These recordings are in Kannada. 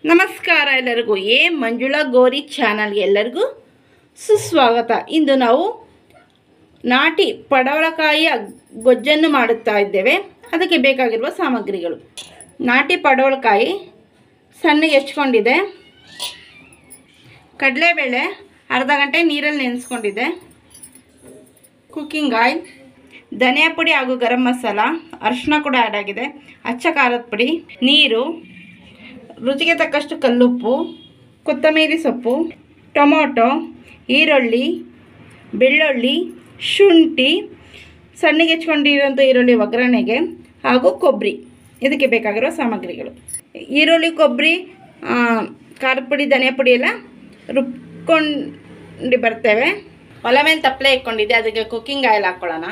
ನಮಸ್ಕಾರ ಎಲ್ಲರಿಗೂ ಎ ಮಂಜುಳಾ ಗೋರಿ ಚಾನಲ್ಗೆ ಎಲ್ಲರಿಗೂ ಸುಸ್ವಾಗತ ಇಂದು ನಾವು ನಾಟಿ ಪಡವಲಕಾಯಿಯ ಗೊಜ್ಜನ್ನು ಮಾಡುತ್ತಾ ಇದ್ದೇವೆ ಅದಕ್ಕೆ ಬೇಕಾಗಿರುವ ಸಾಮಗ್ರಿಗಳು ನಾಟಿ ಪಡವಲಕಾಯಿ ಸಣ್ಣಗೆ ಹೆಚ್ಕೊಂಡಿದೆ ಕಡಲೆಬೇಳೆ ಅರ್ಧ ಗಂಟೆ ನೀರಲ್ಲಿ ನೆನೆಸ್ಕೊಂಡಿದ್ದೆ ಕುಕ್ಕಿಂಗ್ ಆಯಿಲ್ ಧನಿಯಾ ಪುಡಿ ಹಾಗೂ ಗರಂ ಮಸಾಲ ಅರಿಶಿನ ಕೂಡ ಆ್ಯಡ್ ಆಗಿದೆ ಅಚ್ಚ ಖಾರದ ಪುಡಿ ನೀರು ರುಚಿಗೆ ತಕ್ಕಷ್ಟು ಕಲ್ಲುಪ್ಪು ಕೊತ್ತಂಬರಿ ಸೊಪ್ಪು ಟೊಮೊಟೊ ಈರುಳ್ಳಿ ಬೆಳ್ಳುಳ್ಳಿ ಶುಂಠಿ ಸಣ್ಣಗೆ ಹೆಚ್ಕೊಂಡಿರೋಂಥ ಈರುಳ್ಳಿ ಒಗ್ಗರಣೆಗೆ ಹಾಗೂ ಕೊಬ್ಬರಿ ಇದಕ್ಕೆ ಬೇಕಾಗಿರೋ ಸಾಮಗ್ರಿಗಳು ಈರುಳ್ಳಿ ಕೊಬ್ಬರಿ ಖಾರದ ಪುಡಿ ಧನಿಯಾ ಪುಡಿ ಎಲ್ಲ ರುಬ್ಕೊಂಡು ಬರ್ತೇವೆ ಒಲೆ ಮೇಲೆ ತಪ್ಪಲೆ ಇಟ್ಕೊಂಡಿದ್ದೆ ಅದಕ್ಕೆ ಕುಕ್ಕಿಂಗ್ ಆಯಿಲ್ ಹಾಕ್ಕೊಳ್ಳೋಣ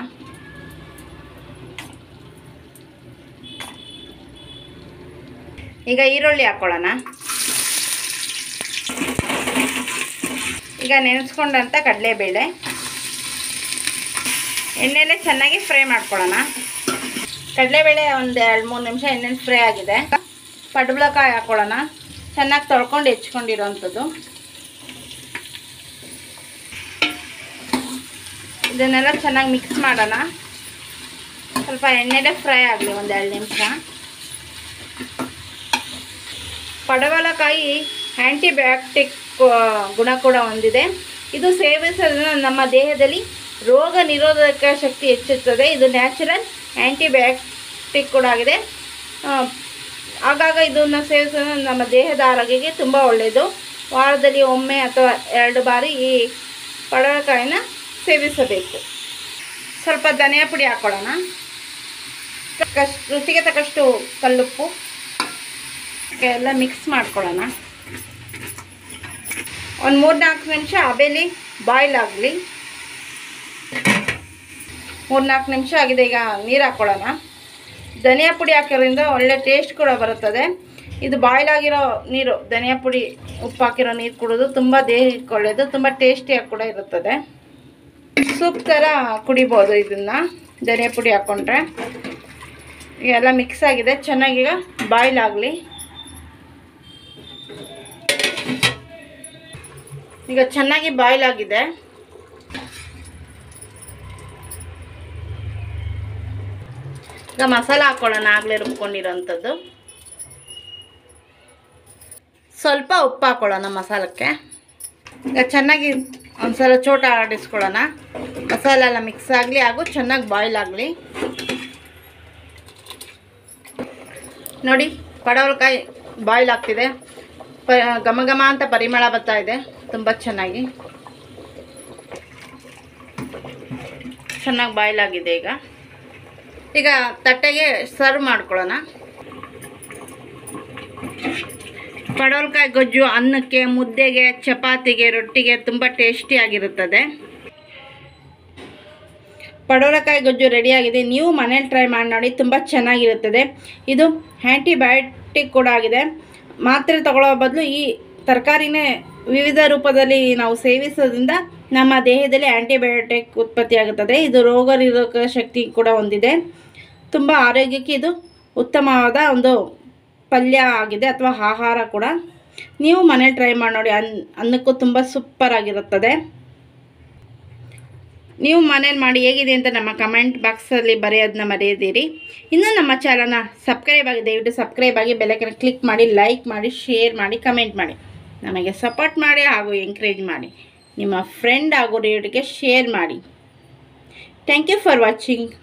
ಈಗ ಈರುಳ್ಳಿ ಹಾಕ್ಕೊಳ್ಳೋಣ ಈಗ ನೆನೆಸ್ಕೊಂಡಂಥ ಕಡಲೆಬೇಳೆ ಎಣ್ಣೆಲೆ ಚೆನ್ನಾಗಿ ಫ್ರೈ ಮಾಡ್ಕೊಳ್ಳೋಣ ಕಡಲೆಬೇಳೆ ಒಂದು ಎರಡು ಮೂರು ನಿಮಿಷ ಎಣ್ಣೆ ಫ್ರೈ ಆಗಿದೆ ಪಡ್ಬಳಕಾಯಿ ಹಾಕ್ಕೊಳ್ಳೋಣ ಚೆನ್ನಾಗಿ ತೊಳ್ಕೊಂಡು ಹೆಚ್ಕೊಂಡಿರೋವಂಥದ್ದು ಇದನ್ನೆಲ್ಲ ಚೆನ್ನಾಗಿ ಮಿಕ್ಸ್ ಮಾಡೋಣ ಸ್ವಲ್ಪ ಎಣ್ಣೆಲೆ ಫ್ರೈ ಆಗಲಿ ಒಂದು ಎರಡು ನಿಮಿಷ ಪಡವಲಕಾಯಿ ಆ್ಯಂಟಿಬಯೋಟಿಕ್ ಗುಣ ಕೂಡ ಹೊಂದಿದೆ ಇದು ಸೇವಿಸೋದ್ರಿಂದ ನಮ್ಮ ದೇಹದಲ್ಲಿ ರೋಗ ನಿರೋಧಕ ಶಕ್ತಿ ಹೆಚ್ಚುತ್ತದೆ ಇದು ನ್ಯಾಚುರಲ್ ಆ್ಯಂಟಿಬಯೋಟಿಕ್ ಕೂಡ ಆಗಿದೆ ಆ, ಆಗಾಗ ಇದನ್ನು ಸೇವಿಸೋದ್ರಿಂದ ನಮ್ಮ ದೇಹದ ಆರೋಗ್ಯಕ್ಕೆ ತುಂಬ ಒಳ್ಳೆಯದು ವಾರದಲ್ಲಿ ಒಮ್ಮೆ ಅಥವಾ ಎರಡು ಬಾರಿ ಈ ಪಡವಲಕಾಯಿನ ಸೇವಿಸಬೇಕು ಸ್ವಲ್ಪ ಧನಿಯಾ ಪುಡಿ ಹಾಕ್ಕೊಳ್ಳೋಣ ತಕ್ಕಷ್ಟು ರುಚಿಗೆ ತಕ್ಕಷ್ಟು ಕಲ್ಲುಪ್ಪು ಎಲ್ಲ ಮಿಕ್ಸ್ ಮಾಡ್ಕೊಳ್ಳೋಣ ಒಂದು ಮೂರು ನಾಲ್ಕು ನಿಮಿಷ ಹಬೆಲಿ ಬಾಯ್ಲ್ ಆಗಲಿ ಮೂರು ನಾಲ್ಕು ನಿಮಿಷ ಆಗಿದೆ ಈಗ ನೀರು ಹಾಕ್ಕೊಳ್ಳೋಣ ಧನಿಯಾ ಪುಡಿ ಹಾಕಿರೋದ್ರಿಂದ ಒಳ್ಳೆ ಟೇಸ್ಟ್ ಕೂಡ ಬರುತ್ತದೆ ಇದು ಬಾಯ್ಲ್ ಆಗಿರೋ ನೀರು ಧನಿಯಾ ಪುಡಿ ಉಪ್ಪು ಹಾಕಿರೋ ನೀರು ಕುಡಿದು ತುಂಬ ದೇಹಕ್ಕೆ ಒಳ್ಳೆಯದು ತುಂಬ ಟೇಸ್ಟಿಯಾಗಿ ಕೂಡ ಇರುತ್ತದೆ ಸೂಪ್ ಥರ ಕುಡಿಬೋದು ಇದನ್ನು ಧನಿಯಾ ಪುಡಿ ಹಾಕ್ಕೊಂಡ್ರೆ ಈಗ ಎಲ್ಲ ಮಿಕ್ಸ್ ಆಗಿದೆ ಚೆನ್ನಾಗೀಗ ಬಾಯ್ಲ್ ಆಗಲಿ ಈಗ ಚೆನ್ನಾಗಿ ಬಾಯ್ಲ್ ಆಗಿದೆ ಈಗ ಮಸಾಲ ಹಾಕ್ಕೊಳ್ಳೋಣ ಆಗಲೇ ರುಬ್ಕೊಂಡಿರೋಂಥದ್ದು ಸ್ವಲ್ಪ ಉಪ್ಪು ಹಾಕ್ಕೊಳ್ಳೋಣ ಮಸಾಲಕ್ಕೆ ಈಗ ಚೆನ್ನಾಗಿ ಒಂದ್ಸಲ ಚೋಟ ಆಡಿಸ್ಕೊಳ್ಳೋಣ ಮಸಾಲ ಎಲ್ಲ ಮಿಕ್ಸ್ ಆಗಲಿ ಹಾಗೂ ಚೆನ್ನಾಗಿ ಬಾಯ್ಲ್ ಆಗಲಿ ನೋಡಿ ಪಡವಲಕಾಯಿ ಬಾಯ್ಲ್ ಆಗ್ತಿದೆ ಪ ಘಮ ಘಮ ಅಂತ ಪರಿಮಳ ಬರ್ತಾ ಇದೆ ತುಂಬ ಚೆನ್ನಾಗಿ ಚೆನ್ನಾಗಿ ಬಾಯ್ಲ್ ಆಗಿದೆ ಈಗ ಈಗ ತಟ್ಟೆಗೆ ಸರ್ವ್ ಮಾಡ್ಕೊಳ್ಳೋಣ ಪಡವಲಕಾಯಿ ಗೊಜ್ಜು ಅನ್ನಕ್ಕೆ ಮುದ್ದೆಗೆ ಚಪಾತಿಗೆ ರೊಟ್ಟಿಗೆ ತುಂಬ ಟೇಸ್ಟಿಯಾಗಿರುತ್ತದೆ ಪಡವಲಕಾಯಿ ಗೊಜ್ಜು ರೆಡಿಯಾಗಿದೆ ನೀವು ಮನೇಲಿ ಟ್ರೈ ಮಾಡಿ ನೋಡಿ ತುಂಬ ಚೆನ್ನಾಗಿರುತ್ತದೆ ಇದು ಆ್ಯಂಟಿಬಯೋಟಿಕ್ ಕೂಡ ಆಗಿದೆ ಮಾತ್ರೆ ತಗೊಳ್ಳೋ ಬದಲು ಈ ತರಕಾರಿನೇ ವಿವಿಧ ರೂಪದಲ್ಲಿ ನಾವು ಸೇವಿಸೋದ್ರಿಂದ ನಮ್ಮ ದೇಹದಲ್ಲಿ ಆ್ಯಂಟಿಬಯೋಟಿಕ್ ಉತ್ಪತ್ತಿಯಾಗುತ್ತದೆ ಇದು ರೋಗ ನಿರೋಧಕ ಶಕ್ತಿ ಕೂಡ ಹೊಂದಿದೆ ತುಂಬ ಆರೋಗ್ಯಕ್ಕೆ ಇದು ಉತ್ತಮವಾದ ಒಂದು ಪಲ್ಯ ಆಗಿದೆ ಅಥವಾ ಆಹಾರ ಕೂಡ ನೀವು ಮನೇಲಿ ಟ್ರೈ ಮಾಡಿ ನೋಡಿ ಅನ್ ಅನ್ನಕ್ಕೂ ತುಂಬ ಸೂಪರ್ ಆಗಿರುತ್ತದೆ ನೀವು ಮನೇಲಿ ಮಾಡಿ ಹೇಗಿದೆ ಅಂತ ನಮ್ಮ ಕಮೆಂಟ್ ಬಾಕ್ಸಲ್ಲಿ ಬರೆಯೋದನ್ನ ಮರೆಯದಿರಿ ಇನ್ನು ನಮ್ಮ ಚಾನಲ್ನ ಸಬ್ಸ್ಕ್ರೈಬ್ ಆಗಿ ದಯವಿಟ್ಟು ಸಬ್ಸ್ಕ್ರೈಬ್ ಆಗಿ ಬೆಲೈಕನ್ನ ಕ್ಲಿಕ್ ಮಾಡಿ ಲೈಕ್ ಮಾಡಿ ಶೇರ್ ಮಾಡಿ ಕಮೆಂಟ್ ಮಾಡಿ ನಮಗೆ ಸಪೋರ್ಟ್ ಮಾಡಿ ಹಾಗೂ ಎಂಕರೇಜ್ ಮಾಡಿ ನಿಮ್ಮ ಫ್ರೆಂಡ್ ಹಾಗೂ ರೇಡಿಯೋಗೆ ಶೇರ್ ಮಾಡಿ ಥ್ಯಾಂಕ್ ಯು ಫಾರ್ ವಾಚಿಂಗ್